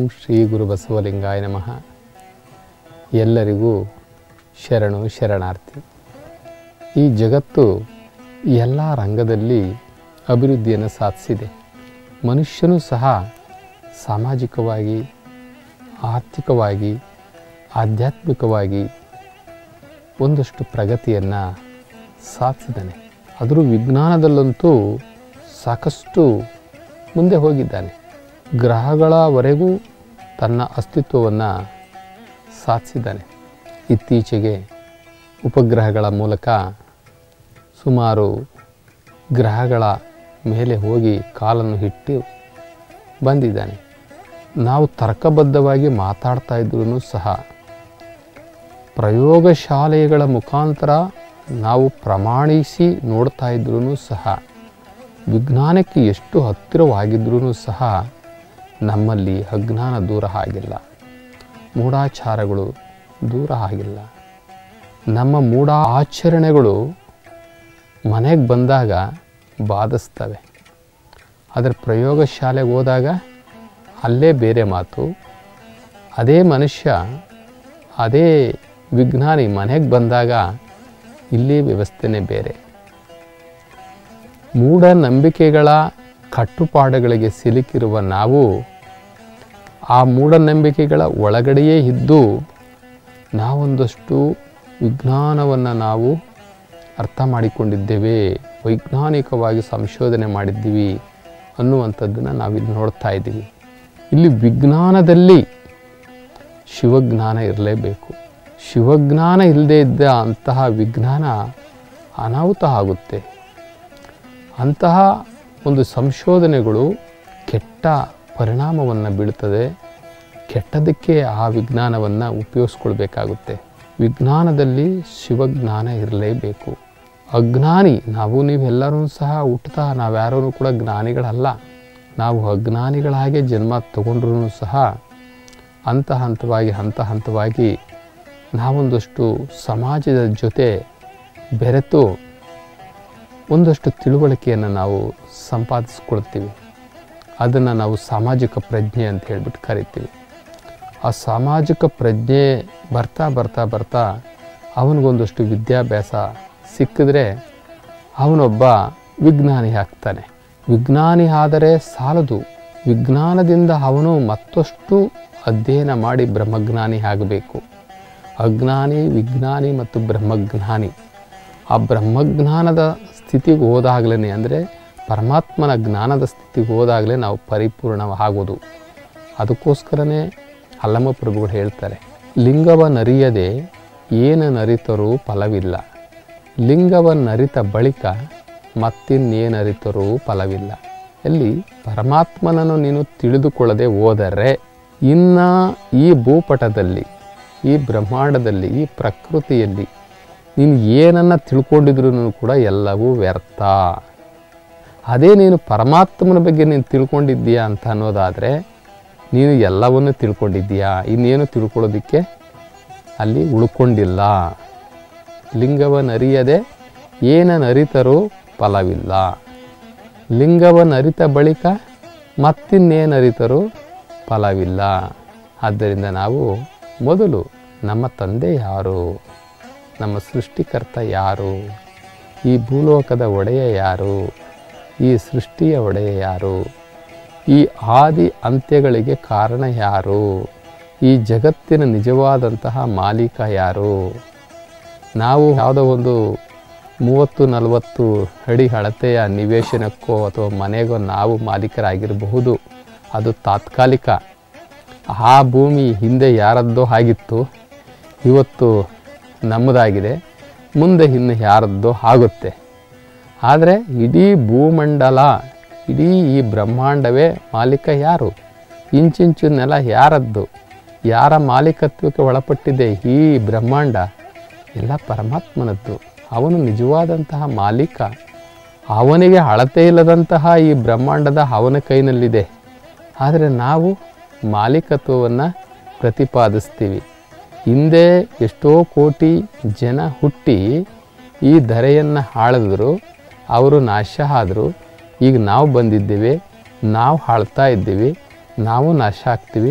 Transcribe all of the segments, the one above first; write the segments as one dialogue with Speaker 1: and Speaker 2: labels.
Speaker 1: ಓಂ ಶ್ರೀ ಗುರು ಬಸವಲಿಂಗಾಯ ನಮಃ ಎಲ್ಲರಿಗೂ ಶರಣು ಶರಣಾರ್ಥಿ ಈ ಜಗತ್ತು ಎಲ್ಲ ರಂಗದಲ್ಲಿ ಅಭಿವೃದ್ಧಿಯನ್ನು ಸಾಧಿಸಿದೆ ಮನುಷ್ಯನೂ ಸಹ ಸಾಮಾಜಿಕವಾಗಿ ಆರ್ಥಿಕವಾಗಿ ಆಧ್ಯಾತ್ಮಿಕವಾಗಿ ಒಂದಷ್ಟು ಪ್ರಗತಿಯನ್ನು ಸಾಧಿಸಿದ್ದಾನೆ ಆದರೂ ವಿಜ್ಞಾನದಲ್ಲಂತೂ ಸಾಕಷ್ಟು ಮುಂದೆ ಹೋಗಿದ್ದಾನೆ ಗ್ರಹಗಳವರೆಗೂ ತನ್ನ ಅಸ್ತಿತ್ವವನ್ನು ಸಾಧಿಸಿದ್ದಾನೆ ಇತ್ತೀಚೆಗೆ ಉಪಗ್ರಹಗಳ ಮೂಲಕ ಸುಮಾರು ಗ್ರಹಗಳ ಮೇಲೆ ಹೋಗಿ ಕಾಲನ್ನು ಇಟ್ಟು ಬಂದಿದ್ದಾನೆ ನಾವು ತರ್ಕಬದ್ಧವಾಗಿ ಮಾತಾಡ್ತಾ ಇದ್ರೂ ಸಹ ಪ್ರಯೋಗಶಾಲೆಗಳ ಮುಖಾಂತರ ನಾವು ಪ್ರಮಾಣಿಸಿ ನೋಡ್ತಾ ಇದ್ರೂ ಸಹ ವಿಜ್ಞಾನಕ್ಕೆ ಎಷ್ಟು ಹತ್ತಿರವಾಗಿದ್ರೂ ಸಹ ನಮ್ಮಲ್ಲಿ ಅಜ್ಞಾನ ದೂರ ಆಗಿಲ್ಲ ಮೂಢಾಚಾರಗಳು ದೂರ ಆಗಿಲ್ಲ ನಮ್ಮ ಮೂಢ ಆಚರಣೆಗಳು ಮನೆಗೆ ಬಂದಾಗ ಬಾಧಿಸ್ತವೆ ಆದರೆ ಪ್ರಯೋಗಶಾಲೆಗೆ ಹೋದಾಗ ಅಲ್ಲೇ ಬೇರೆ ಮಾತು ಅದೇ ಮನುಷ್ಯ ಅದೇ ವಿಜ್ಞಾನಿ ಮನೆಗೆ ಬಂದಾಗ ಇಲ್ಲಿ ವ್ಯವಸ್ಥೆನೇ ಬೇರೆ ಮೂಢನಂಬಿಕೆಗಳ ಕಟ್ಟುಪಾಡುಗಳಿಗೆ ಸಿಲುಕಿರುವ ನಾವು ಆ ಮೂಢನಂಬಿಕೆಗಳ ಒಳಗಡೆಯೇ ಇದ್ದು ನಾವೊಂದಷ್ಟು ವಿಜ್ಞಾನವನ್ನು ನಾವು ಅರ್ಥ ಮಾಡಿಕೊಂಡಿದ್ದೇವೆ ವೈಜ್ಞಾನಿಕವಾಗಿ ಸಂಶೋಧನೆ ಮಾಡಿದ್ದೀವಿ ಅನ್ನುವಂಥದ್ದನ್ನು ನಾವಿಲ್ಲಿ ನೋಡ್ತಾ ಇದ್ದೀವಿ ಇಲ್ಲಿ ವಿಜ್ಞಾನದಲ್ಲಿ ಶಿವಜ್ಞಾನ ಇರಲೇಬೇಕು ಶಿವಜ್ಞಾನ ಇಲ್ಲದೇ ಇದ್ದ ಅಂತಹ ವಿಜ್ಞಾನ ಅನಾಹುತ ಆಗುತ್ತೆ ಅಂತಹ ಒಂದು ಸಂಶೋಧನೆಗಳು ಕೆಟ್ಟ ಪರಿಣಾಮವನ್ನು ಬೀಳ್ತದೆ ಕೆಟ್ಟದಕ್ಕೆ ಆ ವಿಜ್ಞಾನವನ್ನು ಉಪಯೋಗಿಸ್ಕೊಳ್ಬೇಕಾಗುತ್ತೆ ವಿಜ್ಞಾನದಲ್ಲಿ ಶಿವಜ್ಞಾನ ಇರಲೇಬೇಕು ಅಜ್ಞಾನಿ ನಾವು ನೀವೆಲ್ಲರೂ ಸಹ ಹುಟ್ಟುತ್ತಾ ನಾವ್ಯಾರೂ ಕೂಡ ಜ್ಞಾನಿಗಳಲ್ಲ ನಾವು ಅಜ್ಞಾನಿಗಳಾಗೆ ಜನ್ಮ ತಗೊಂಡ್ರೂ ಸಹ ಹಂತ ಹಂತವಾಗಿ ಹಂತ ಹಂತವಾಗಿ ನಾವೊಂದಷ್ಟು ಸಮಾಜದ ಜೊತೆ ಬೆರೆತು ಒಂದಷ್ಟು ತಿಳುವಳಿಕೆಯನ್ನು ನಾವು ಸಂಪಾದಿಸ್ಕೊಳ್ತೀವಿ ಅದನ್ನು ನಾವು ಸಾಮಾಜಿಕ ಪ್ರಜ್ಞೆ ಅಂತ ಹೇಳ್ಬಿಟ್ಟು ಕರಿತೀವಿ ಆ ಸಾಮಾಜಿಕ ಪ್ರಜ್ಞೆ ಬರ್ತಾ ಬರ್ತಾ ಬರ್ತಾ ಅವನಿಗೊಂದಷ್ಟು ವಿದ್ಯಾಭ್ಯಾಸ ಸಿಕ್ಕಿದ್ರೆ ಅವನೊಬ್ಬ ವಿಜ್ಞಾನಿ ಆಗ್ತಾನೆ ವಿಜ್ಞಾನಿ ಆದರೆ ಸಾಲದು ವಿಜ್ಞಾನದಿಂದ ಅವನು ಮತ್ತಷ್ಟು ಅಧ್ಯಯನ ಮಾಡಿ ಬ್ರಹ್ಮಜ್ಞಾನಿ ಆಗಬೇಕು ಅಜ್ಞಾನಿ ವಿಜ್ಞಾನಿ ಮತ್ತು ಬ್ರಹ್ಮಜ್ಞಾನಿ ಆ ಬ್ರಹ್ಮಜ್ಞಾನದ ಸ್ಥಿತಿಗೆ ಹೋದಾಗಲೇ ಅಂದರೆ ಪರಮಾತ್ಮನ ಜ್ಞಾನದ ಸ್ಥಿತಿಗೆ ಹೋದಾಗಲೇ ನಾವು ಪರಿಪೂರ್ಣ ಆಗೋದು ಅದಕ್ಕೋಸ್ಕರನೇ ಅಲ್ಲಮ್ಮ ಪ್ರಭುಗಳು ಹೇಳ್ತಾರೆ ಲಿಂಗವನ್ನರಿಯದೆ ಏನನ್ನರಿತರೂ ಫಲವಿಲ್ಲ ಲಿಂಗವನ್ನರಿತ ಬಳಿಕ ಮತ್ತಿನ್ನೇನರಿತರೂ ಫಲವಿಲ್ಲ ಎಲ್ಲಿ ಪರಮಾತ್ಮನನ್ನು ನೀನು ತಿಳಿದುಕೊಳ್ಳದೆ ಹೋದರೆ ಇನ್ನು ಈ ಭೂಪಟದಲ್ಲಿ ಈ ಬ್ರಹ್ಮಾಂಡದಲ್ಲಿ ಈ ಪ್ರಕೃತಿಯಲ್ಲಿ ನೀನು ಏನನ್ನು ತಿಳ್ಕೊಂಡಿದ್ರೂ ಕೂಡ ಎಲ್ಲವೂ ವ್ಯರ್ಥ ಅದೇ ನೀನು ಪರಮಾತ್ಮನ ಬಗ್ಗೆ ನೀನು ತಿಳ್ಕೊಂಡಿದ್ದೀಯಾ ಅಂತ ಅನ್ನೋದಾದರೆ ನೀನು ಎಲ್ಲವನ್ನು ತಿಳ್ಕೊಂಡಿದ್ದೀಯಾ ಇನ್ನೇನು ತಿಳ್ಕೊಳ್ಳೋದಕ್ಕೆ ಅಲ್ಲಿ ಉಳ್ಕೊಂಡಿಲ್ಲ ಲಿಂಗವನ್ನರಿಯದೆ ಏನನ್ನರಿತರೂ ಫಲವಿಲ್ಲ ಲಿಂಗವನ್ನರಿತ ಬಳಿಕ ಮತ್ತಿನ್ನೇನರಿತರೂ ಫಲವಿಲ್ಲ ಆದ್ದರಿಂದ ನಾವು ಮೊದಲು ನಮ್ಮ ತಂದೆ ಯಾರು ನಮ್ಮ ಸೃಷ್ಟಿಕರ್ತ ಯಾರು ಈ ಭೂಲೋಕದ ಒಡೆಯ ಯಾರು ಈ ಸೃಷ್ಟಿಯ ಒಡೆಯ ಯಾರು ಈ ಆದಿ ಅಂತ್ಯಗಳಿಗೆ ಕಾರಣ ಯಾರು ಈ ಜಗತ್ತಿನ ನಿಜವಾದಂತಹ ಮಾಲೀಕ ಯಾರು ನಾವು ಯಾವುದೋ ಒಂದು ಮೂವತ್ತು ನಲವತ್ತು ಅಡಿ ಅಳತೆಯ ನಿವೇಶನಕ್ಕೋ ಅಥವಾ ಮನೆಗೋ ನಾವು ಮಾಲೀಕರಾಗಿರಬಹುದು ಅದು ತಾತ್ಕಾಲಿಕ ಆ ಭೂಮಿ ಹಿಂದೆ ಯಾರದ್ದೋ ಆಗಿತ್ತು ಇವತ್ತು ನಮ್ಮದಾಗಿದೆ ಮುಂದೆ ಇನ್ನು ಯಾರದ್ದೋ ಆಗುತ್ತೆ ಆದರೆ ಇಡೀ ಭೂಮಂಡಲ ಇಡೀ ಈ ಬ್ರಹ್ಮಾಂಡವೇ ಮಾಲೀಕ ಯಾರು ಇಂಚಿಂಚು ನೆಲ ಯಾರದ್ದು ಯಾರ ಮಾಲೀಕತ್ವಕ್ಕೆ ಒಳಪಟ್ಟಿದೆ ಈ ಬ್ರಹ್ಮಾಂಡ ಎಲ್ಲ ಪರಮಾತ್ಮನದ್ದು ಅವನು ನಿಜವಾದಂತಹ ಮಾಲೀಕ ಅವನಿಗೆ ಅಳತೆ ಇಲ್ಲದಂತಹ ಈ ಬ್ರಹ್ಮಾಂಡದ ಅವನ ಕೈನಲ್ಲಿದೆ ಆದರೆ ನಾವು ಮಾಲೀಕತ್ವವನ್ನು ಪ್ರತಿಪಾದಿಸ್ತೀವಿ ಹಿಂದೆ ಎಷ್ಟೋ ಕೋಟಿ ಜನ ಹುಟ್ಟಿ ಈ ಧರೆಯನ್ನು ಆಳಿದ್ರು ಅವರು ನಾಶ ಆದರು ಈಗ ನಾವು ಬಂದಿದ್ದೀವಿ ನಾವು ಆಳ್ತಾ ಇದ್ದೀವಿ ನಾವು ನಾಶ ಆಗ್ತೀವಿ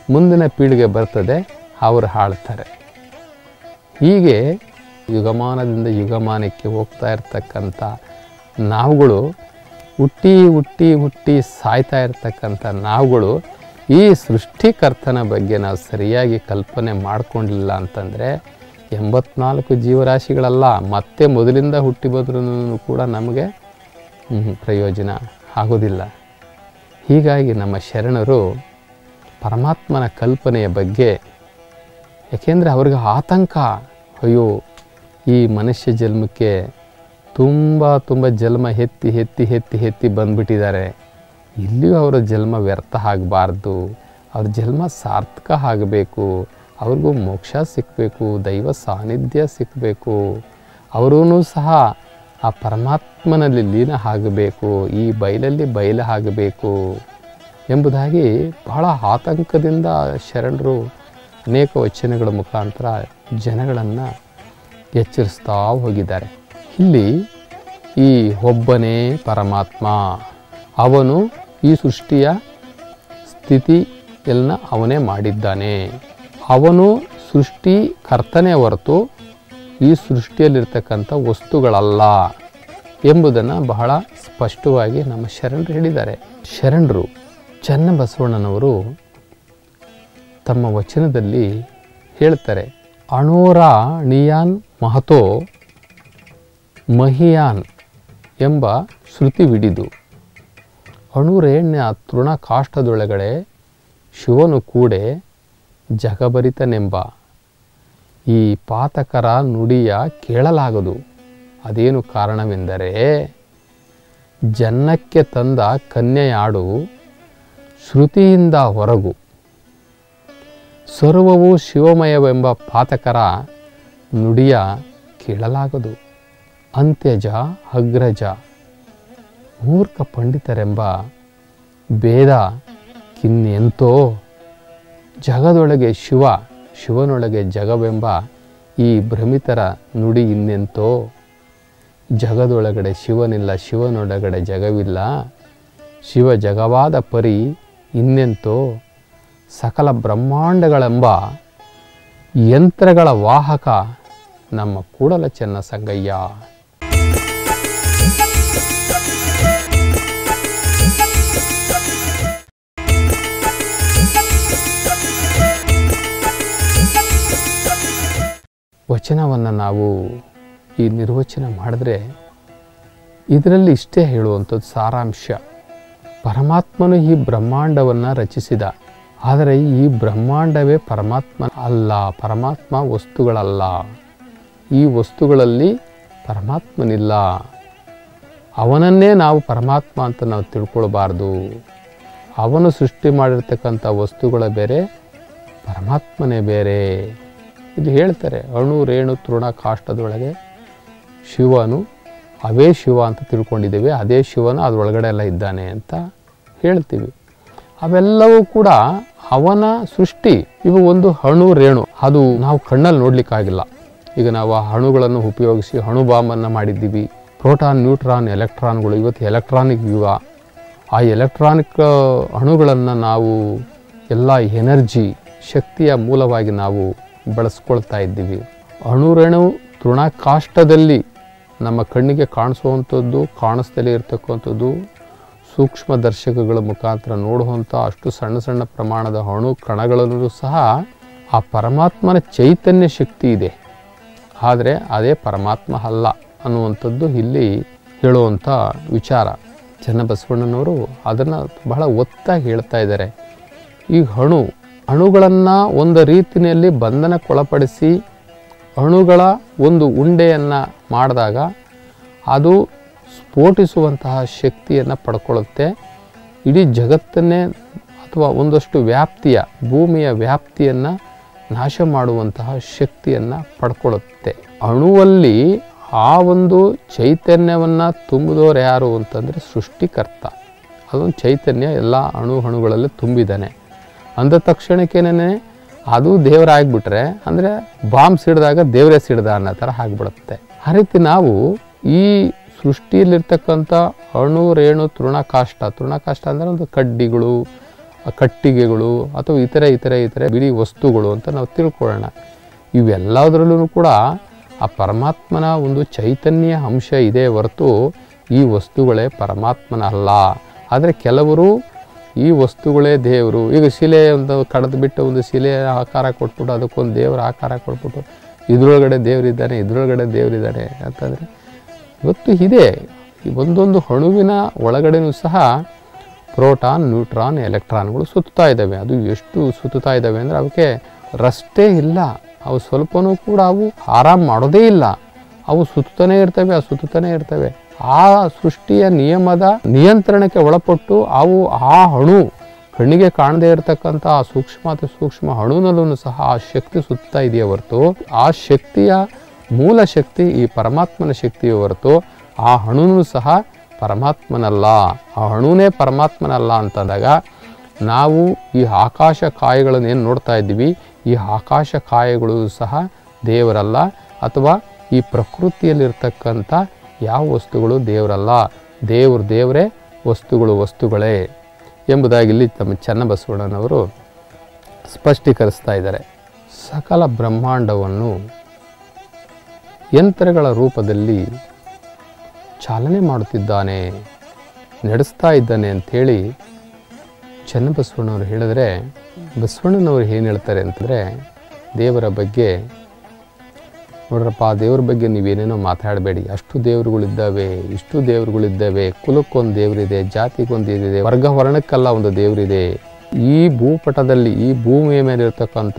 Speaker 1: ಮುಂದಿನ ಪೀಳಿಗೆ ಬರ್ತದೆ ಅವರು ಹಾಳ್ತಾರೆ ಹೀಗೆ ಯುಗಮಾನದಿಂದ ಯುಗಮಾನಕ್ಕೆ ಹೋಗ್ತಾ ಇರ್ತಕ್ಕಂಥ ನಾವುಗಳು ಹುಟ್ಟಿ ಹುಟ್ಟಿ ಹುಟ್ಟಿ ಸಾಯ್ತಾ ಇರ್ತಕ್ಕಂಥ ನಾವುಗಳು ಈ ಸೃಷ್ಟಿಕರ್ತನ ಬಗ್ಗೆ ನಾವು ಸರಿಯಾಗಿ ಕಲ್ಪನೆ ಮಾಡಿಕೊಂಡಿಲ್ಲ ಅಂತಂದರೆ ಎಂಬತ್ನಾಲ್ಕು ಜೀವರಾಶಿಗಳಲ್ಲ ಮತ್ತೆ ಮೊದಲಿಂದ ಹುಟ್ಟಿ ಬಂದ್ರೂ ಕೂಡ ನಮಗೆ ಹ್ಮ್, ಪ್ರಯೋಜನ ಆಗೋದಿಲ್ಲ ಹೀಗಾಗಿ ನಮ್ಮ ಶರಣರು ಪರಮಾತ್ಮನ ಕಲ್ಪನೆಯ ಬಗ್ಗೆ ಯಾಕೆಂದರೆ ಅವ್ರಿಗೆ ಆತಂಕ ಅಯ್ಯೋ ಈ ಮನುಷ್ಯ ಜನ್ಮಕ್ಕೆ ತುಂಬ ತುಂಬ ಜನ್ಮ ಎತ್ತಿ ಎತ್ತಿ ಎತ್ತಿ ಎತ್ತಿ ಬಂದ್ಬಿಟ್ಟಿದ್ದಾರೆ ಇಲ್ಲಿಯೂ ಅವರ ಜನ್ಮ ವ್ಯರ್ಥ ಆಗಬಾರ್ದು ಅವ್ರ ಜನ್ಮ ಸಾರ್ಥಕ ಆಗಬೇಕು ಅವ್ರಿಗೂ ಮೋಕ್ಷ ಸಿಕ್ಕಬೇಕು ದೈವ ಸಾನ್ನಿಧ್ಯ ಸಿಕ್ಕಬೇಕು ಅವರೂ ಸಹ ಆ ಪರಮಾತ್ಮನಲ್ಲಿ ಲೀನ ಆಗಬೇಕು ಈ ಬಯಲಲ್ಲಿ ಬಯಲ ಆಗಬೇಕು ಎಂಬುದಾಗಿ ಬಹಳ ಆತಂಕದಿಂದ ಶರಣರು ಅನೇಕ ವಚನಗಳ ಮುಖಾಂತರ ಜನಗಳನ್ನು ಎಚ್ಚರಿಸ್ತಾ ಹೋಗಿದ್ದಾರೆ ಇಲ್ಲಿ ಈ ಒಬ್ಬನೇ ಪರಮಾತ್ಮ ಅವನು ಈ ಸೃಷ್ಟಿಯ ಸ್ಥಿತಿ ಎಲ್ಲ ಅವನೇ ಮಾಡಿದ್ದಾನೆ ಅವನು ಸೃಷ್ಟಿ ಕರ್ತನೆ ಹೊರತು ಈ ಸೃಷ್ಟಿಯಲ್ಲಿರ್ತಕ್ಕಂಥ ವಸ್ತುಗಳಲ್ಲ ಎಂಬುದನ್ನು ಬಹಳ ಸ್ಪಷ್ಟವಾಗಿ ನಮ್ಮ ಶರಣರು ಹೇಳಿದ್ದಾರೆ ಶರಣರು ಚನ್ನಬಸವಣ್ಣನವರು ತಮ್ಮ ವಚನದಲ್ಲಿ ಹೇಳ್ತಾರೆ ಅಣೋರ ನಿಯಾನ್ ಮಹತೋ ಮಹಿಯಾನ್ ಎಂಬ ಶ್ರುತಿವಿಡಿದು ಅಣುರೇಣ್ಯ ತೃಣ ಕಾಷ್ಟದೊಳಗಡೆ ಶಿವನು ಕೂಡೆ ಜಗಭರಿತನೆಂಬ ಈ ಪಾತಕರ ನುಡಿಯ ಕೇಳಲಾಗದು ಅದೇನು ಕಾರಣವೆಂದರೆ ಜನ್ನಕ್ಕೆ ತಂದ ಕನ್ಯೆಯಾಡು ಶ್ರುತಿಯಿಂದ ಹೊರಗು ಸರ್ವವು ಶಿವಮಯವೆಂಬ ಪಾತಕರ ನುಡಿಯ ಕೇಳಲಾಗದು ಅಂತ್ಯಜ ಅಗ್ರಜ ಮೂರ್ಖ ಪಂಡಿತರೆಂಬ ಭೇದ ಕಿನ್ನೆಂತೋ ಜಗದೊಳಗೆ ಶಿವ ಶಿವನೊಳಗೆ ಜಗವೆಂಬ ಈ ಭ್ರಮಿತರ ನುಡಿ ಇನ್ನೆಂತೋ ಜಗದೊಳಗಡೆ ಶಿವನಿಲ್ಲ ಶಿವನೊಳಗಡೆ ಜಗವಿಲ್ಲ ಶಿವ ಜಗವಾದ ಪರಿ ಇನ್ನೆಂತೋ ಸಕಲ ಬ್ರಹ್ಮಾಂಡಗಳೆಂಬ ಯಂತ್ರಗಳ ವಾಹಕ ನಮ್ಮ ಕೂಡಲ ಚೆನ್ನ ಸಂಗಯ್ಯ ವಚನವನ್ನು ನಾವು ಈ ನಿರ್ವಚನ ಮಾಡಿದ್ರೆ ಇದರಲ್ಲಿ ಇಷ್ಟೇ ಹೇಳುವಂಥದ್ದು ಸಾರಾಂಶ ಪರಮಾತ್ಮನು ಈ ಬ್ರಹ್ಮಾಂಡವನ್ನು ರಚಿಸಿದ ಆದರೆ ಈ ಬ್ರಹ್ಮಾಂಡವೇ ಪರಮಾತ್ಮ ಅಲ್ಲ ಪರಮಾತ್ಮ ವಸ್ತುಗಳಲ್ಲ ಈ ವಸ್ತುಗಳಲ್ಲಿ ಪರಮಾತ್ಮನಿಲ್ಲ ಅವನನ್ನೇ ನಾವು ಪರಮಾತ್ಮ ಅಂತ ನಾವು ತಿಳ್ಕೊಳ್ಬಾರ್ದು ಅವನು ಸೃಷ್ಟಿ ಮಾಡಿರ್ತಕ್ಕಂಥ ವಸ್ತುಗಳ ಬೇರೆ ಪರಮಾತ್ಮನೇ ಬೇರೆ ಇದು ಹೇಳ್ತಾರೆ ಅಣು ರೇಣು ತೃಣ ಕಾಷ್ಟದೊಳಗೆ ಶಿವನು ಅವೇ ಶಿವ ಅಂತ ತಿಳ್ಕೊಂಡಿದ್ದೇವೆ ಅದೇ ಶಿವನು ಅದರೊಳಗಡೆ ಎಲ್ಲ ಇದ್ದಾನೆ ಅಂತ ಹೇಳ್ತೀವಿ ಅವೆಲ್ಲವೂ ಕೂಡ ಅವನ ಸೃಷ್ಟಿ ಇವು ಒಂದು ಅಣು ರೇಣು ಅದು ನಾವು ಕಣ್ಣಲ್ಲಿ ನೋಡ್ಲಿಕ್ಕಾಗಿಲ್ಲ ಈಗ ನಾವು ಆ ಅಣುಗಳನ್ನು ಉಪಯೋಗಿಸಿ ಅಣು ಬಾಂಬನ್ನು ಮಾಡಿದ್ದೀವಿ ಪ್ರೋಟಾನ್ ನ್ಯೂಟ್ರಾನ್ ಎಲೆಕ್ಟ್ರಾನ್ಗಳು ಇವತ್ತು ಎಲೆಕ್ಟ್ರಾನಿಕ್ ಯುಗ ಆ ಎಲೆಕ್ಟ್ರಾನಿಕ್ ಅಣುಗಳನ್ನು ನಾವು ಎಲ್ಲ ಎನರ್ಜಿ ಶಕ್ತಿಯ ಮೂಲವಾಗಿ ನಾವು ಬಳಸ್ಕೊಳ್ತಾ ಇದ್ದೀವಿ ಅಣುರೇಣು ತೃಣಕಾಷ್ಟದಲ್ಲಿ ನಮ್ಮ ಕಣ್ಣಿಗೆ ಕಾಣಿಸುವಂಥದ್ದು ಕಾಣಿಸ್ದಲೇ ಇರತಕ್ಕಂಥದ್ದು ಸೂಕ್ಷ್ಮ ದರ್ಶಕಗಳ ಮುಖಾಂತರ ನೋಡುವಂಥ ಅಷ್ಟು ಸಣ್ಣ ಸಣ್ಣ ಪ್ರಮಾಣದ ಅಣು ಕಣಗಳಲ್ಲೂ ಸಹ ಆ ಪರಮಾತ್ಮನ ಚೈತನ್ಯ ಶಕ್ತಿ ಇದೆ ಆದರೆ ಅದೇ ಪರಮಾತ್ಮ ಅಲ್ಲ ಅನ್ನುವಂಥದ್ದು ಇಲ್ಲಿ ಹೇಳುವಂಥ ವಿಚಾರ ಚನ್ನಬಸವಣ್ಣನವರು ಅದನ್ನು ಬಹಳ ಒತ್ತಾಗಿ ಹೇಳ್ತಾ ಇದ್ದಾರೆ ಈ ಅಣು ಅಣುಗಳನ್ನು ಒಂದು ರೀತಿಯಲ್ಲಿ ಬಂಧನಕ್ಕೊಳಪಡಿಸಿ ಅಣುಗಳ ಒಂದು ಉಂಡೆಯನ್ನು ಮಾಡಿದಾಗ ಅದು ಸ್ಫೋಟಿಸುವಂತಹ ಶಕ್ತಿಯನ್ನು ಪಡ್ಕೊಳ್ಳುತ್ತೆ ಇಡೀ ಜಗತ್ತನ್ನೇ ಅಥವಾ ಒಂದಷ್ಟು ವ್ಯಾಪ್ತಿಯ ಭೂಮಿಯ ವ್ಯಾಪ್ತಿಯನ್ನು ನಾಶ ಮಾಡುವಂತಹ ಶಕ್ತಿಯನ್ನು ಪಡ್ಕೊಳ್ಳುತ್ತೆ ಅಣುವಲ್ಲಿ ಆ ಒಂದು ಚೈತನ್ಯವನ್ನು ತುಂಬಿದವರು ಯಾರು ಅಂತಂದರೆ ಸೃಷ್ಟಿಕರ್ತ ಅದೊಂದು ಚೈತನ್ಯ ಎಲ್ಲ ಅಣು ಅಣುಗಳಲ್ಲಿ ತುಂಬಿದ್ದಾನೆ ಅಂದ ತಕ್ಷಣಕ್ಕೇನೆ ಅದು ದೇವರಾಗ್ಬಿಟ್ರೆ ಅಂದರೆ ಬಾಂಬ್ ಸಿಡಿದಾಗ ದೇವರೇ ಸಿಡ್ದ ಅನ್ನೋ ಥರ ಆಗಿಬಿಡುತ್ತೆ ಆ ರೀತಿ ನಾವು ಈ ಸೃಷ್ಟಿಯಲ್ಲಿರ್ತಕ್ಕಂಥ ಅಣು ರೇಣು ತೃಣಕಾಷ್ಟ ತೃಣಕಾಷ್ಟ ಅಂದರೆ ಒಂದು ಕಡ್ಡಿಗಳು ಕಟ್ಟಿಗೆಗಳು ಅಥವಾ ಇತರೆ ಇತರೆ ಇತರೆ ಬಿಡಿ ವಸ್ತುಗಳು ಅಂತ ನಾವು ತಿಳ್ಕೊಳ್ಳೋಣ ಇವೆಲ್ಲದರಲ್ಲೂ ಕೂಡ ಆ ಪರಮಾತ್ಮನ ಒಂದು ಚೈತನ್ಯ ಅಂಶ ಇದೆ ಹೊರತು ಈ ವಸ್ತುಗಳೇ ಪರಮಾತ್ಮನ ಅಲ್ಲ ಆದರೆ ಕೆಲವರು ಈ ವಸ್ತುಗಳೇ ದೇವರು ಈಗ ಶಿಲೆ ಒಂದು ಕಡ್ದು ಬಿಟ್ಟು ಒಂದು ಶಿಲೆ ಆಕಾರ ಕೊಟ್ಬಿಟ್ಟು ಅದಕ್ಕೊಂದು ದೇವರ ಆಕಾರ ಕೊಟ್ಬಿಟ್ಟು ಇದ್ರೊಳಗಡೆ ದೇವರಿದ್ದಾನೆ ಇದ್ರೊಳಗಡೆ ದೇವರಿದ್ದಾನೆ ಅಂತಂದರೆ ಇವತ್ತು ಇದೆ ಈ ಒಂದೊಂದು ಅಣುವಿನ ಒಳಗಡೆನೂ ಸಹ ಪ್ರೋಟಾನ್ ನ್ಯೂಟ್ರಾನ್ ಎಲೆಕ್ಟ್ರಾನ್ಗಳು ಸುತ್ತಾ ಇದ್ದಾವೆ ಅದು ಎಷ್ಟು ಸುತ್ತಾ ಇದ್ದಾವೆ ಅಂದರೆ ಅವಕ್ಕೆ ರಸ್ಟೇ ಇಲ್ಲ ಅವು ಸ್ವಲ್ಪನೂ ಕೂಡ ಅವು ಆರಾಮ್ ಮಾಡೋದೇ ಇಲ್ಲ ಅವು ಸುತ್ತಾನೇ ಇರ್ತವೆ ಆ ಸುತ್ತಾನೇ ಇರ್ತವೆ ಆ ಸೃಷ್ಟಿಯ ನಿಯಮದ ನಿಯಂತ್ರಣಕ್ಕೆ ಒಳಪಟ್ಟು ಅವು ಆ ಅಣು ಕಣ್ಣಿಗೆ ಕಾಣದೇ ಇರತಕ್ಕಂಥ ಆ ಸೂಕ್ಷ್ಮ ಅತಿ ಸೂಕ್ಷ್ಮ ಅಣುನಲ್ಲೂ ಸಹ ಆ ಶಕ್ತಿ ಸುತ್ತಾ ಇದೆಯೇ ಹೊರತು ಆ ಶಕ್ತಿಯ ಮೂಲ ಶಕ್ತಿ ಈ ಪರಮಾತ್ಮನ ಶಕ್ತಿಯ ಹೊರತು ಆ ಅಣುನೂ ಸಹ ಪರಮಾತ್ಮನಲ್ಲ ಆ ಅಣುನೇ ಪರಮಾತ್ಮನಲ್ಲ ಅಂತಂದಾಗ ನಾವು ಈ ಆಕಾಶ ಕಾಯಗಳನ್ನು ಏನು ನೋಡ್ತಾ ಇದ್ದೀವಿ ಈ ಆಕಾಶ ಕಾಯಗಳು ಸಹ ದೇವರಲ್ಲ ಅಥವಾ ಈ ಪ್ರಕೃತಿಯಲ್ಲಿರ್ತಕ್ಕಂಥ ಯಾವ ವಸ್ತುಗಳು ದೇವರಲ್ಲ ದೇವ್ರ ದೇವರೇ ವಸ್ತುಗಳು ವಸ್ತುಗಳೇ ಎಂಬುದಾಗಿ ಇಲ್ಲಿ ತಮ್ಮ ಚನ್ನಬಸವಣ್ಣನವರು ಸ್ಪಷ್ಟೀಕರಿಸ್ತಾ ಇದ್ದಾರೆ ಸಕಲ ಬ್ರಹ್ಮಾಂಡವನ್ನು ಯಂತ್ರಗಳ ರೂಪದಲ್ಲಿ ಚಾಲನೆ ಮಾಡುತ್ತಿದ್ದಾನೆ ನಡೆಸ್ತಾ ಇದ್ದಾನೆ ಅಂಥೇಳಿ ಚನ್ನಬಸವಣ್ಣವರು ಹೇಳಿದ್ರೆ ಬಸವಣ್ಣನವರು ಏನು ಹೇಳ್ತಾರೆ ಅಂತಂದರೆ ದೇವರ ಬಗ್ಗೆ ನೋಡ್ರಪ್ಪ ದೇವ್ರ ಬಗ್ಗೆ ನೀವೇನೇನೋ ಮಾತಾಡಬೇಡಿ ಅಷ್ಟು ದೇವರುಗಳಿದ್ದಾವೆ ಇಷ್ಟು ದೇವರುಗಳಿದ್ದಾವೆ ಕುಲಕ್ಕೊಂದು ದೇವರಿದೆ ಜಾತಿಗೊಂದು ದೇವರಿದೆ ವರ್ಗ ವರ್ಣಕ್ಕೆಲ್ಲ ಒಂದು ದೇವರಿದೆ ಈ ಭೂಪಟದಲ್ಲಿ ಈ ಭೂಮಿಯ ಮೇಲೆ ಇರ್ತಕ್ಕಂಥ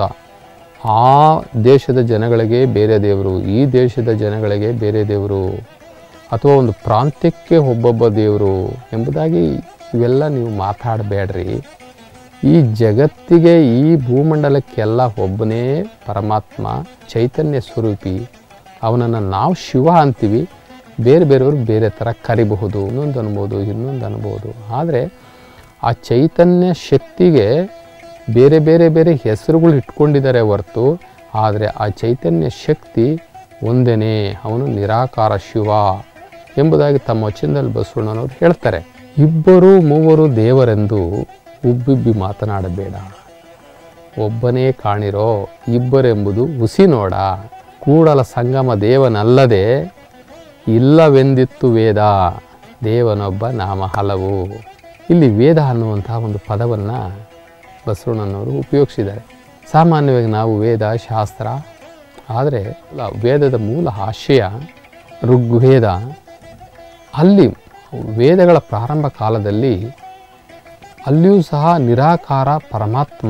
Speaker 1: ಆ ದೇಶದ ಜನಗಳಿಗೆ ಬೇರೆ ದೇವರು ಈ ದೇಶದ ಜನಗಳಿಗೆ ಬೇರೆ ದೇವರು ಅಥವಾ ಒಂದು ಪ್ರಾಂತ್ಯಕ್ಕೆ ಒಬ್ಬೊಬ್ಬ ದೇವರು ಎಂಬುದಾಗಿ ಇವೆಲ್ಲ ನೀವು ಮಾತಾಡಬೇಡ್ರಿ ಈ ಜಗತ್ತಿಗೆ ಈ ಭೂಮಂಡಲಕ್ಕೆಲ್ಲ ಒಬ್ಬನೇ ಪರಮಾತ್ಮ ಚೈತನ್ಯ ಸ್ವರೂಪಿ ಅವನನ್ನು ನಾವು ಶಿವ ಅಂತೀವಿ ಬೇರೆ ಬೇರೆಯವರು ಬೇರೆ ಥರ ಕರಿಬಹುದು ಇನ್ನೊಂದು ಅನ್ಬೋದು ಇನ್ನೊಂದು ಅನ್ಬೋದು ಆದರೆ ಆ ಚೈತನ್ಯ ಶಕ್ತಿಗೆ ಬೇರೆ ಬೇರೆ ಬೇರೆ ಹೆಸರುಗಳು ಇಟ್ಕೊಂಡಿದ್ದಾರೆ ಹೊರತು ಆದರೆ ಆ ಚೈತನ್ಯ ಶಕ್ತಿ ಒಂದೇನೇ ಅವನು ನಿರಾಕಾರ ಶಿವ ಎಂಬುದಾಗಿ ತಮ್ಮ ವಚನದಲ್ಲಿ ಬಸವಣ್ಣನವರು ಹೇಳ್ತಾರೆ ಇಬ್ಬರು ಮೂವರು ದೇವರೆಂದು ಉಬ್ಬಿಬ್ಬಿ ಮಾತನಾಡಬೇಡ ಒಬ್ಬನೇ ಕಾಣಿರೋ ಇಬ್ಬರೆಂಬುದು ಹುಸಿ ನೋಡ ಕೂಡಲ ಸಂಗಮ ದೇವನಲ್ಲದೆ ಇಲ್ಲವೆಂದಿತ್ತು ವೇದ ದೇವನೊಬ್ಬ ನಾಮ ಹಲವು ಇಲ್ಲಿ ವೇದ ಅನ್ನುವಂತಹ ಒಂದು ಪದವನ್ನು ಬಸವಣ್ಣನವರು ಉಪಯೋಗಿಸಿದ್ದಾರೆ ಸಾಮಾನ್ಯವಾಗಿ ನಾವು ವೇದ ಶಾಸ್ತ್ರ ಆದರೆ ಅಲ್ಲ, ವೇದದ ಮೂಲ ಆಶಯ ಋಗ್ವೇದ ಅಲ್ಲಿ ವೇದಗಳ ಪ್ರಾರಂಭ ಕಾಲದಲ್ಲಿ ಅಲ್ಲಿಯೂ ಸಹ ನಿರಾಕಾರ ಪರಮಾತ್ಮ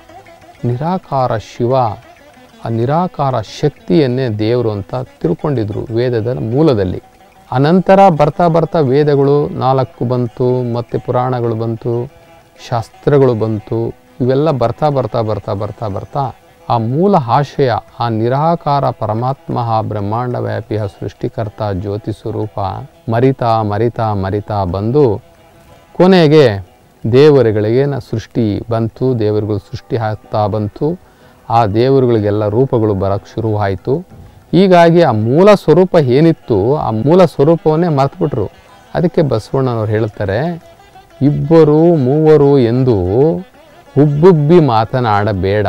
Speaker 1: ನಿರಾಕಾರ ಶಿವ ಆ ನಿರಾಕಾರ ಶಕ್ತಿಯನ್ನೇ ದೇವರು ಅಂತ ತಿಳ್ಕೊಂಡಿದ್ರು ವೇದದ ಮೂಲದಲ್ಲಿ ಅನಂತರ ಬರ್ತಾ ಬರ್ತಾ ವೇದಗಳು ನಾಲ್ಕು ಬಂತು ಮತ್ತು ಪುರಾಣಗಳು ಬಂತು ಶಾಸ್ತ್ರಗಳು ಬಂತು ಇವೆಲ್ಲ ಬರ್ತಾ ಬರ್ತಾ ಬರ್ತಾ ಬರ್ತಾ ಬರ್ತಾ ಆ ಮೂಲ ಆಶಯ ಆ ನಿರಾಕಾರ ಪರಮಾತ್ಮ ಆ ಬ್ರಹ್ಮಾಂಡ ವ್ಯಾಪಿಯ ಸೃಷ್ಟಿಕರ್ತ ಜ್ಯೋತಿ ಸ್ವರೂಪ ಮರಿತಾ ಮರಿತಾ ಮರಿತಾ ಬಂದು ಕೊನೆಗೆ ದೇವರುಗಳಿಗೆ ನ ಸೃಷ್ಟಿ ಬಂತು ದೇವರುಗಳು ಸೃಷ್ಟಿ ಆಗ್ತಾ ಬಂತು ಆ ದೇವರುಗಳಿಗೆಲ್ಲ ರೂಪಗಳು ಬರೋಕ್ಕೆ ಶುರುವಾಯಿತು ಹೀಗಾಗಿ ಆ ಮೂಲ ಸ್ವರೂಪ ಏನಿತ್ತು ಆ ಮೂಲ ಸ್ವರೂಪವನ್ನೇ ಮರೆತುಬಿಟ್ರು ಅದಕ್ಕೆ ಬಸವಣ್ಣನವರು ಹೇಳ್ತಾರೆ ಇಬ್ಬರು ಮೂವರು ಎಂದು ಉಬ್ಬುಬ್ಬಿ ಮಾತನಾಡಬೇಡ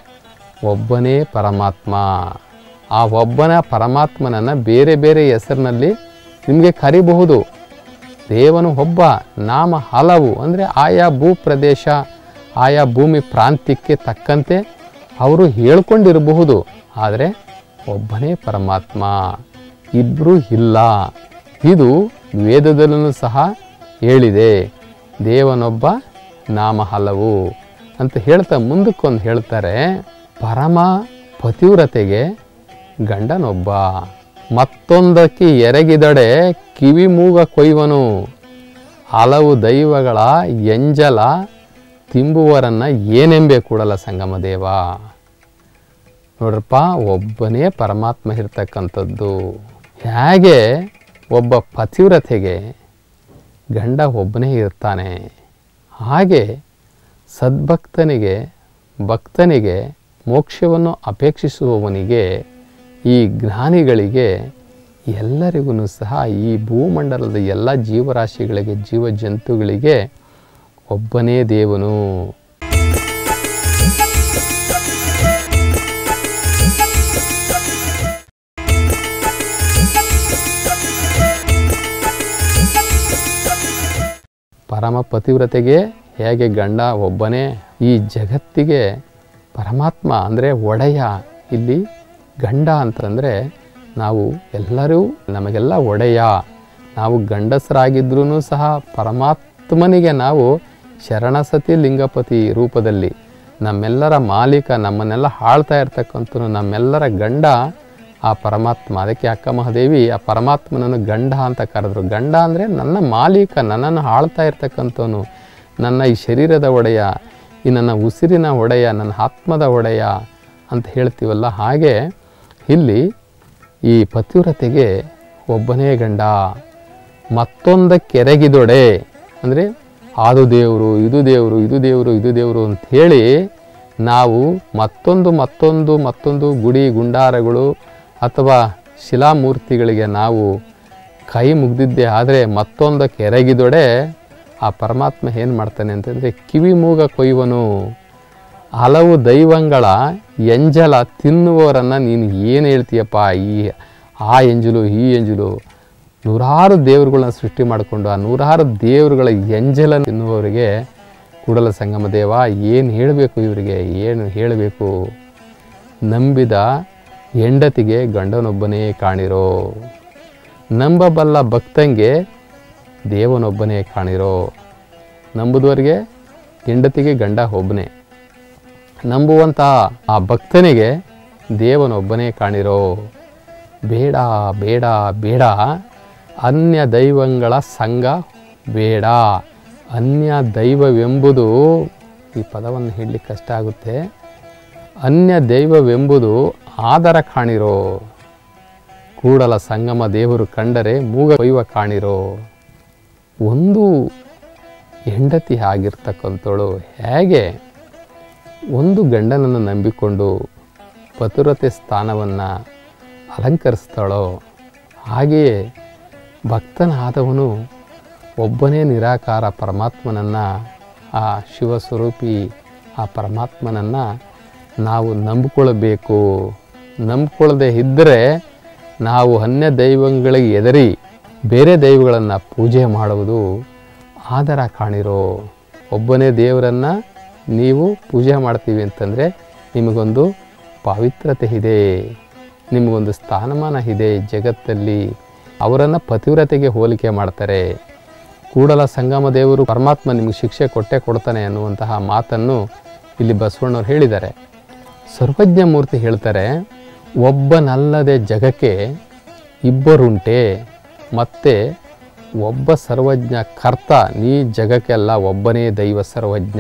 Speaker 1: ಒಬ್ಬನೇ ಪರಮಾತ್ಮ ಆ ಒಬ್ಬನ ಪರಮಾತ್ಮನನ್ನು ಬೇರೆ ಬೇರೆ ಹೆಸರಿನಲ್ಲಿ ನಿಮಗೆ ಕರಿಬಹುದು ದೇವನು ಒಬ್ಬ ನಾಮ ಹಲವು ಅಂದರೆ ಆಯಾ ಭೂ ಪ್ರದೇಶ ಆಯಾ ಭೂಮಿ ಪ್ರಾಂತ್ಯಕ್ಕೆ ತಕ್ಕಂತೆ ಅವರು ಹೇಳ್ಕೊಂಡಿರಬಹುದು ಆದರೆ ಒಬ್ಬನೇ ಪರಮಾತ್ಮ ಇಬ್ಬರೂ ಇಲ್ಲ ಇದು ವೇದದಲ್ಲೂ ಸಹ ಹೇಳಿದೆ ದೇವನೊಬ್ಬ ನಾಮ ಹಲವು ಅಂತ ಹೇಳ್ತಾ ಮುಂದಕ್ಕೊಂದು ಹೇಳ್ತಾರೆ ಪರಮ ಪತಿವ್ರತೆಗೆ ಗಂಡನೊಬ್ಬ ಮತ್ತೊಂದಕ್ಕೆ ಎರಗಿದಡೆ ಕಿವಿ ಮೂಗ ಕೊಯ್ವನು ಹಲವು ದೈವಗಳ ಎಂಜಲ ತಿಂಬುವರನ್ನ ಏನೆಂಬೆ ಕೂಡಲ ಸಂಗಮ ದೇವ ನೋಡ್ರಪ್ಪ ಒಬ್ಬನೇ ಪರಮಾತ್ಮ ಇರ್ತಕ್ಕಂಥದ್ದು ಹೇಗೆ ಒಬ್ಬ ಪತಿವ್ರತೆಗೆ ಗಂಡ ಒಬ್ಬನೇ ಇರ್ತಾನೆ ಹಾಗೆ ಸದ್ಭಕ್ತನಿಗೆ ಭಕ್ತನಿಗೆ ಮೋಕ್ಷವನ್ನು ಅಪೇಕ್ಷಿಸುವವನಿಗೆ ಈ ಜ್ಞಾನಿಗಳಿಗೆ ಎಲ್ಲರಿಗೂ ಸಹ ಈ ಭೂಮಂಡಲದ ಎಲ್ಲ ಜೀವರಾಶಿಗಳಿಗೆ ಜೀವ ಜಂತುಗಳಿಗೆ ಒಬ್ಬನೇ ದೇವನು ಪರಮ ಪತಿವ್ರತೆಗೆ ಹೇಗೆ ಗಂಡ ಒಬ್ಬನೇ ಈ ಜಗತ್ತಿಗೆ ಪರಮಾತ್ಮ ಅಂದರೆ ಒಡೆಯ ಇಲ್ಲಿ ಗಂಡ ಅಂತಂದರೆ ನಾವು ಎಲ್ಲರೂ ನಮಗೆಲ್ಲ ಒಡೆಯ ನಾವು ಗಂಡಸರಾಗಿದ್ರೂ ಸಹ ಪರಮಾತ್ಮನಿಗೆ ನಾವು ಶರಣಸತಿ ಲಿಂಗಪತಿ ರೂಪದಲ್ಲಿ ನಮ್ಮೆಲ್ಲರ ಮಾಲೀಕ ನಮ್ಮನ್ನೆಲ್ಲ ಆಳ್ತಾ ಇರ್ತಕ್ಕಂಥ ನಮ್ಮೆಲ್ಲರ ಗಂಡ ಆ ಪರಮಾತ್ಮ ಅದಕ್ಕೆ ಅಕ್ಕ ಮಹಾದೇವಿ ಆ ಪರಮಾತ್ಮನನ್ನು ಗಂಡ ಅಂತ ಕರೆದ್ರು ಗಂಡ ಅಂದರೆ ನನ್ನ ಮಾಲೀಕ ನನ್ನನ್ನು ಆಳ್ತಾ ಇರ್ತಕ್ಕಂಥವನು ನನ್ನ ಈ ಶರೀರದ ಒಡೆಯ ಈ ನನ್ನ ಉಸಿರಿನ ಒಡೆಯ ನನ್ನ ಆತ್ಮದ ಒಡೆಯ ಅಂತ ಹೇಳ್ತೀವಲ್ಲ ಹಾಗೆ ಇಲ್ಲಿ ಈ ಪತಿವ್ರತೆಗೆ ಒಬ್ಬನೇ ಗಂಡ ಮತ್ತೊಂದಕ್ಕೆರಗಿದೊಡೆ ಅಂದರೆ ಅದು ದೇವರು ಇದು ದೇವರು ಇದು ದೇವರು ಇದು ದೇವರು ಅಂತ ಹೇಳಿ ನಾವು ಮತ್ತೊಂದು ಮತ್ತೊಂದು ಮತ್ತೊಂದು ಗುಡಿ ಗುಂಡಾರಗಳು ಅಥವಾ ಶಿಲಾಮೂರ್ತಿಗಳಿಗೆ ನಾವು ಕೈ ಮುಗ್ದಿದ್ದೆ ಆದರೆ ಮತ್ತೊಂದಕ್ಕೆ ಎರಗಿದೊಡೆ ಆ ಪರಮಾತ್ಮ ಏನು ಮಾಡ್ತಾನೆ ಅಂತಂದರೆ ಕಿವಿ ಮೂಗ ಕೊಯ್ವನು ಹಲವು ದೈವಂಗಳ ಎಂಜಲ ತಿನ್ನುವವರನ್ನು ನೀನು ಏನು ಹೇಳ್ತೀಯಪ್ಪ ಈ ಆ ಎಂಜಲು ಈ ಎಂಜಲು ನೂರಾರು ದೇವರುಗಳನ್ನ ಸೃಷ್ಟಿ ಮಾಡಿಕೊಂಡು ಆ ನೂರಾರು ದೇವರುಗಳ ಎಂಜಲ ತಿನ್ನುವವರಿಗೆ ಕೂಡಲ ಸಂಗಮ ದೇವ ಏನು ಹೇಳಬೇಕು ಇವರಿಗೆ ಏನು ಹೇಳಬೇಕು ನಂಬಿದ ಹೆಂಡತಿಗೆ ಗಂಡನೊಬ್ಬನೇ ಕಾಣಿರೋ ನಂಬಬಲ್ಲ ಭಕ್ತಂಗೆ ದೇವನೊಬ್ಬನೇ ಕಾಣಿರೋ ನಂಬುದವರಿಗೆ ಹೆಂಡತಿಗೆ ಗಂಡ ಒಬ್ಬನೇ ನಂಬುವಂಥ ಆ ಭಕ್ತನಿಗೆ ದೇವನೊಬ್ಬನೇ ಕಾಣಿರೋ ಬೇಡ ಬೇಡ ಬೇಡ ಅನ್ಯ ದೈವಗಳ ಸಂಘ ಬೇಡ ಅನ್ಯ ದೈವವೆಂಬುದು ಈ ಪದವನ್ನು ಹೇಳಲಿಕ್ಕೆ ಕಷ್ಟ ಆಗುತ್ತೆ ಅನ್ಯ ದೈವವೆಂಬುದು ಆದರ ಕಾಣಿರೋ ಕೂಡಲ ಸಂಗಮ ದೇವರು ಕಂಡರೆ ಮೂಗ ಕೊಯ್ವ ಕಾಣಿರೋ ಒಂದು ಹೆಂಡತಿ ಆಗಿರ್ತಕ್ಕಂಥವಳು ಹೇಗೆ ಒಂದು ಗಂಡನನ್ನು ನಂಬಿಕೊಂಡು ಪತಿವ್ರತೆ ಸ್ಥಾನವನ್ನು ಅಲಂಕರಿಸ್ತಾಳೋ ಹಾಗೆಯೇ ಭಕ್ತನಾದವನು ಒಬ್ಬನೇ ನಿರಾಕಾರ ಪರಮಾತ್ಮನನ್ನು ಆ ಶಿವಸ್ವರೂಪಿ ಆ ಪರಮಾತ್ಮನನ್ನು ನಾವು ನಂಬಿಕೊಳ್ಳಬೇಕು ನಂಬಿಕೊಳ್ಳದೆ ಇದ್ದರೆ ನಾವು ಅನ್ಯ ದೈವಗಳಿಗೆ ಎದರಿ ಬೇರೆ ದೈವಗಳನ್ನು ಪೂಜೆ ಮಾಡುವುದು ಆದರ ಕಾಣಿರೋ ಒಬ್ಬನೇ ದೇವರನ್ನು ನೀವು ಪೂಜೆ ಮಾಡ್ತೀವಿ ಅಂತಂದರೆ ನಿಮಗೊಂದು ಪಾವಿತ್ರತೆ ಇದೆ ನಿಮಗೊಂದು ಸ್ಥಾನಮಾನ ಇದೆ ಜಗತ್ತಲ್ಲಿ ಅವರನ್ನು ಪತಿವ್ರತೆಗೆ ಹೋಲಿಕೆ ಮಾಡ್ತಾರೆ ಕೂಡಲ ಸಂಗಮ ದೇವರು ಪರಮಾತ್ಮ ನಿಮಗೆ ಶಿಕ್ಷೆ ಕೊಟ್ಟೆ ಕೊಡ್ತಾನೆ ಅನ್ನುವಂತಹ ಮಾತನ್ನು ಇಲ್ಲಿ ಬಸವಣ್ಣವ್ರು ಹೇಳಿದ್ದಾರೆ ಸರ್ವಜ್ಞ ಮೂರ್ತಿ ಹೇಳ್ತಾರೆ ಒಬ್ಬನಲ್ಲದೆ ಜಗಕ್ಕೆ ಇಬ್ಬರುಂಟೆ ಮತ್ತೆ ಒಬ್ಬ ಸರ್ವಜ್ಞ ಕರ್ತ ನೀ ಜಗಕ್ಕೆಲ್ಲ ಒಬ್ಬನೇ ದೈವ ಸರ್ವಜ್ಞ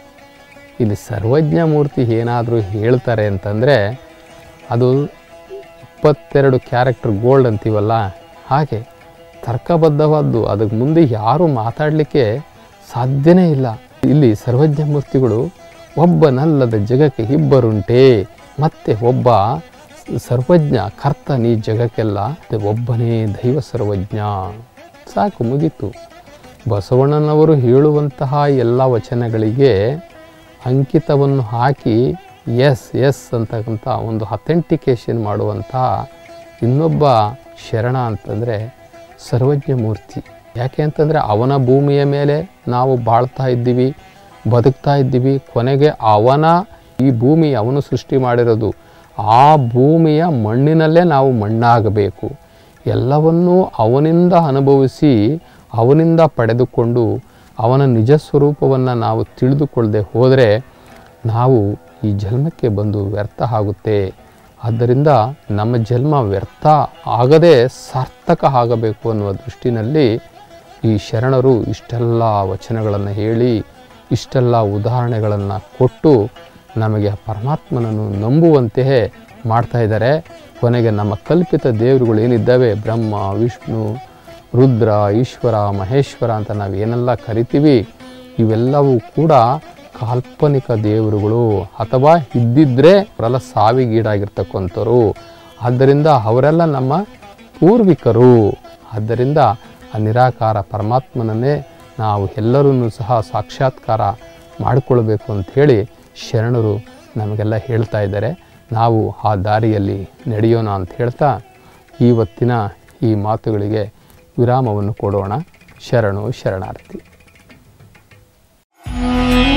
Speaker 1: ಇಲ್ಲಿ ಸರ್ವಜ್ಞ ಮೂರ್ತಿ ಏನಾದರೂ ಹೇಳ್ತಾರೆ ಅಂತಂದರೆ ಅದು ಇಪ್ಪತ್ತೆರಡು ಕ್ಯಾರೆಕ್ಟರ್ ಗೋಲ್ಡ್ ಅಂತೀವಲ್ಲ ಹಾಗೆ ತರ್ಕಬದ್ಧವಾದ್ದು ಅದಕ್ಕೆ ಮುಂದೆ ಯಾರೂ ಮಾತಾಡಲಿಕ್ಕೆ ಸಾಧ್ಯನೇ ಇಲ್ಲ ಇಲ್ಲಿ ಸರ್ವಜ್ಞ ಮೂರ್ತಿಗಳು ಒಬ್ಬನಲ್ಲದ ಜಗಕ್ಕೆ ಇಬ್ಬರುಂಟೆ ಮತ್ತೆ ಒಬ್ಬ ಸರ್ವಜ್ಞ ಕರ್ತ ನೀ ಜಗಕ್ಕೆಲ್ಲ ಮತ್ತೆ ಒಬ್ಬನೇ ದೈವ ಸರ್ವಜ್ಞ ಸಾಕು ಮುಗೀತು ಬಸವಣ್ಣನವರು ಹೇಳುವಂತಹ ಎಲ್ಲ ವಚನಗಳಿಗೆ ಅಂಕಿತವನ್ನು ಹಾಕಿ ಎಸ್ ಎಸ್ ಅಂತಕ್ಕಂಥ ಒಂದು ಅಥೆಂಟಿಕೇಶನ್ ಮಾಡುವಂಥ ಇನ್ನೊಬ್ಬ ಶರಣ ಅಂತಂದರೆ ಸರ್ವಜ್ಞ ಮೂರ್ತಿ ಯಾಕೆ ಅಂತಂದರೆ ಅವನ ಭೂಮಿಯ ಮೇಲೆ ನಾವು ಬಾಳ್ತಾ ಇದ್ದೀವಿ ಬದುಕ್ತಾ ಇದ್ದೀವಿ ಕೊನೆಗೆ ಅವನ ಈ ಭೂಮಿ ಅವನು ಸೃಷ್ಟಿ ಮಾಡಿರೋದು ಆ ಭೂಮಿಯ ಮಣ್ಣಿನಲ್ಲೇ ನಾವು ಮಣ್ಣಾಗಬೇಕು ಎಲ್ಲವನ್ನೂ ಅವನಿಂದ ಅನುಭವಿಸಿ ಅವನಿಂದ ಪಡೆದುಕೊಂಡು ಅವನ ನಿಜ ಸ್ವರೂಪವನ್ನು ನಾವು ತಿಳಿದುಕೊಳ್ಳದೆ ಹೋದರೆ ನಾವು ಈ ಜನ್ಮಕ್ಕೆ ಬಂದು ವ್ಯರ್ಥ ಆಗುತ್ತೆ ಆದ್ದರಿಂದ ನಮ್ಮ ಜನ್ಮ ವ್ಯರ್ಥ ಆಗದೆ ಸಾರ್ಥಕ ಆಗಬೇಕು ಅನ್ನುವ ದೃಷ್ಟಿನಲ್ಲಿ ಈ ಶರಣರು ಇಷ್ಟೆಲ್ಲ ವಚನಗಳನ್ನು ಹೇಳಿ ಇಷ್ಟೆಲ್ಲ ಉದಾಹರಣೆಗಳನ್ನು ಕೊಟ್ಟು ನಮಗೆ ಆ ಪರಮಾತ್ಮನನ್ನು ನಂಬುವಂತೆಯೇ ಮಾಡ್ತಾ ಇದ್ದಾರೆ ಕೊನೆಗೆ ನಮ್ಮ ಕಲ್ಪಿತ ದೇವರುಗಳು ಏನಿದ್ದಾವೆ ಬ್ರಹ್ಮ ವಿಷ್ಣು ರುದ್ರ ಈಶ್ವರ ಮಹೇಶ್ವರ ಅಂತ ನಾವು ಏನೆಲ್ಲ ಕರಿತೀವಿ ಇವೆಲ್ಲವೂ ಕೂಡ ಕಾಲ್ಪನಿಕ ದೇವರುಗಳು ಅಥವಾ ಇದ್ದಿದ್ರೆ ಅವರೆಲ್ಲ ಸಾವಿಗೀಡಾಗಿರ್ತಕ್ಕಂಥವ್ರು ಆದ್ದರಿಂದ ಅವರೆಲ್ಲ ನಮ್ಮ ಪೂರ್ವಿಕರು ಆದ್ದರಿಂದ ಆ ನಿರಾಕಾರ ಪರಮಾತ್ಮನನ್ನೇ ನಾವು ಎಲ್ಲರೂ ಸಹ ಸಾಕ್ಷಾತ್ಕಾರ ಮಾಡಿಕೊಳ್ಬೇಕು ಅಂಥೇಳಿ ಶರಣರು ನಮಗೆಲ್ಲ ಹೇಳ್ತಾ ಇದ್ದಾರೆ ನಾವು ಆ ದಾರಿಯಲ್ಲಿ ನಡೆಯೋಣ ಅಂತ ಹೇಳ್ತಾ ಇವತ್ತಿನ ಈ ಮಾತುಗಳಿಗೆ ವಿರಾಮವನ್ನು ಕೊಡೋಣ ಶರಣು ಶರಣಾರ್ಥಿ